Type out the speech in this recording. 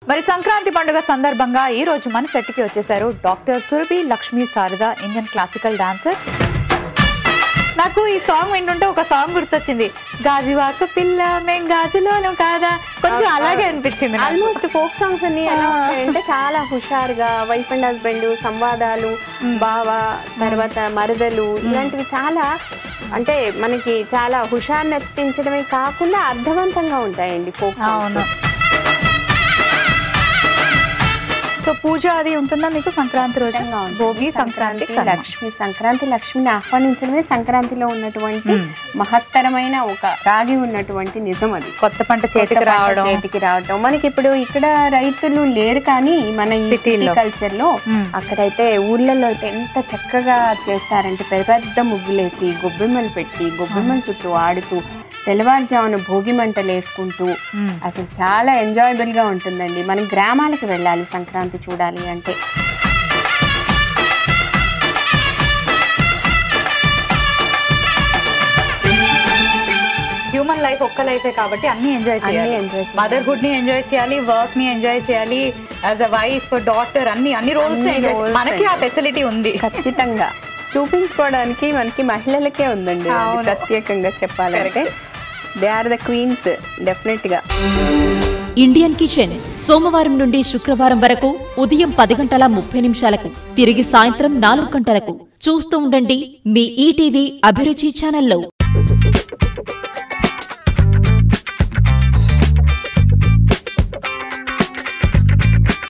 మరి సంక్రాంతి పండుగ సందర్భంగా ఈ రోజు మన సెట్కి వచ్చేసారు doctor Surabhi Lakshmi Sharada Indian classical dancer నాకు ఈ సాంగ్ వింటుంటే ఒక సాంగ్ గుర్తొచ్చింది గాజువాక పిల్ల మేం గాజులోను కాదా కొంచెం అలాగే అనిపించింది నాకు. ఆల్మోస్ట్ ఫోక్ సాంగ్స్ అన్ని ఎలా ఉంటాయంటే చాలా హుషారుగా వైఫ్ అండ్ హస్బెండ్ సంవాదాలు బావ తర్వాత మరదలు ఇలాంటివి చాలా అంటే మనకి చాలా హుషారు నటించడమే కాకుండా అర్థవంతంగా ఉంటాయండి ఫోక్ అవును సో పూజ అది ఉంటుందా మీకు సంక్రాంతి రోజు భోగి సంక్రాంతి కనుమ. లక్ష్మి సంక్రాంతి లక్ష్మిని ఆహ్వానించడమే సంక్రాంతిలో ఉన్నటువంటి మ్మ్. మహత్తరమైన ఒక రాగి ఉన్నటువంటి నిజం అది కొత్త పంట చేతికి కొత్త పంట రావడం చేతికి రావడం మనకి ఇప్పుడు ఇక్కడ రైతులు లేరు కానీ మన ఈ City సిటీ లో. కల్చర్ లో మ్మ్. అక్కడైతే ఊర్లలో అయితే ఎంత చక్కగా చేస్తారంటే పెద్ద పెద్ద ముగ్గులేసి గొబ్బెమ్మలు పెట్టి గొబ్బెమ్మల చుట్టూ ఆడుతూ తెల్లవారుజామున భోగి మంటలు వేసుకుంటూ మ్మ్. అసలు చాలా ఎంజాయబుల్ గా ఉంటుందండి మనం గ్రామాలకు వెళ్ళాలి సంక్రాంతి చూడాలి అంటే హ్యూమన్ లైఫ్ ఒక్క లైఫే కాబట్టి అన్ని ఎంజాయ్ అన్ని చేయాలి ఎంజాయ్ చేయాలి. మదర్హుడ్ ని ఎంజాయ్ చేయాలి వర్క్ ని ఎంజాయ్ చేయాలి యాజ్ అ వైఫ్ డాక్టర్ అన్ని అన్ని రోల్స్ అన్ని roles మనకి ఆ enjoy. ఫెసిలిటీ ఉంది ఖచ్చితంగా చూపించుకోవడానికి మనకి మహిళలకే ఉందండి అది అవును. ప్రత్యేకంగా చెప్పాలంటే they are the queens definite గా ఇండియన్ కిచెన్ సోమవారం నుండి శుక్రవారం వరకు ఉదయం పది గంటల ముప్పై నిమిషాలకు తిరిగి సాయంత్రం నాలుగు గంటలకు చూస్తూ ఉండండి మీ ఈటీవీ అభిరుచి ఛానల్లో